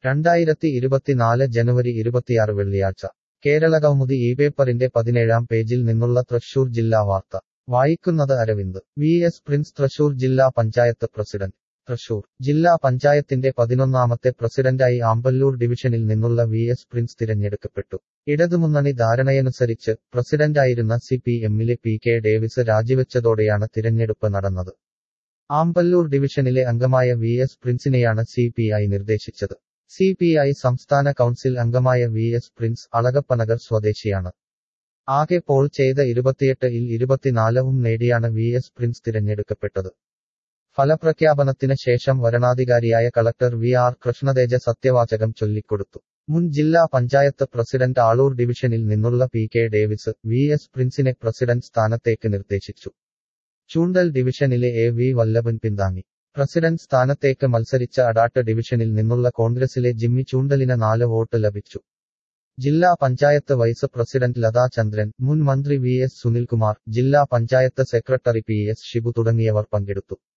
രണ്ടായിരത്തി ഇരുപത്തിനാല് ജനുവരി ഇരുപത്തിയാറ് വെള്ളിയാഴ്ച കേരളകൗമുദി ഈ പേപ്പറിന്റെ പതിനേഴാം പേജിൽ നിന്നുള്ള തൃശൂർ ജില്ലാ വാർത്ത വായിക്കുന്നത് Aravind V S Prince Thrissur ജില്ലാ പഞ്ചായത്ത് പ്രസിഡന്റ് തൃശൂർ ജില്ലാ പഞ്ചായത്തിന്റെ പതിനൊന്നാമത്തെ പ്രസിഡന്റായി ആമ്പല്ലൂർ ഡിവിഷനിൽ നിന്നുള്ള വി എസ് പ്രിൻസ് തിരഞ്ഞെടുക്കപ്പെട്ടു ഇടതുമുന്നണി ധാരണയനുസരിച്ച് പ്രസിഡന്റായിരുന്ന സി പി എമ്മിലെ പി കെ ഡേവിസ് രാജിവെച്ചതോടെയാണ് തിരഞ്ഞെടുപ്പ് നടന്നത് ആമ്പല്ലൂർ ഡിവിഷനിലെ അംഗമായ വി എസ് പ്രിൻസിനെയാണ് സി പി ഐ നിർദ്ദേശിച്ചത് സി പി ഐ സംസ്ഥാന കൗൺസിൽ അംഗമായ വി എസ് പ്രിൻസ് അളഗപ്പനഗർ സ്വദേശിയാണ് ആകെ പോൾ ചെയ്ത ഇരുപത്തിയെട്ട് ഇൽ ഇരുപത്തിനാലവും നേടിയാണ് വി എസ് പ്രിൻസ് തിരഞ്ഞെടുക്കപ്പെട്ടത് ഫലപ്രഖ്യാപനത്തിന് ശേഷം വരണാധികാരിയായ കളക്ടർ വി ആർ കൃഷ്ണതേജ സത്യവാചകം ചൊല്ലിക്കൊടുത്തു മുൻ ജില്ലാ പഞ്ചായത്ത് പ്രസിഡന്റ് ആളൂർ ഡിവിഷനിൽ നിന്നുള്ള P K Davis V S പ്രിൻസിനെ പ്രസിഡന്റ് സ്ഥാനത്തേക്ക് നിർദ്ദേശിച്ചു ചൂണ്ടൽ ഡിവിഷനിലെ എ വി വല്ലഭൻ പിന്താങ്ങി പ്രസിഡന്റ് സ്ഥാനത്തേക്ക് മത്സരിച്ച അഡാട്ട് ഡിവിഷനിൽ നിന്നുള്ള കോൺഗ്രസിലെ ജിമ്മി ചൂണ്ടലിന് നാല് വോട്ട് ലഭിച്ചു ജില്ലാ പഞ്ചായത്ത് വൈസ് പ്രസിഡന്റ് ലതാ ചന്ദ്രൻ മുൻ മന്ത്രി വി എസ് സുനിൽകുമാർ ജില്ലാ panchayat secretary P S Shibu തുടങ്ങിയവർ പങ്കെടുത്തു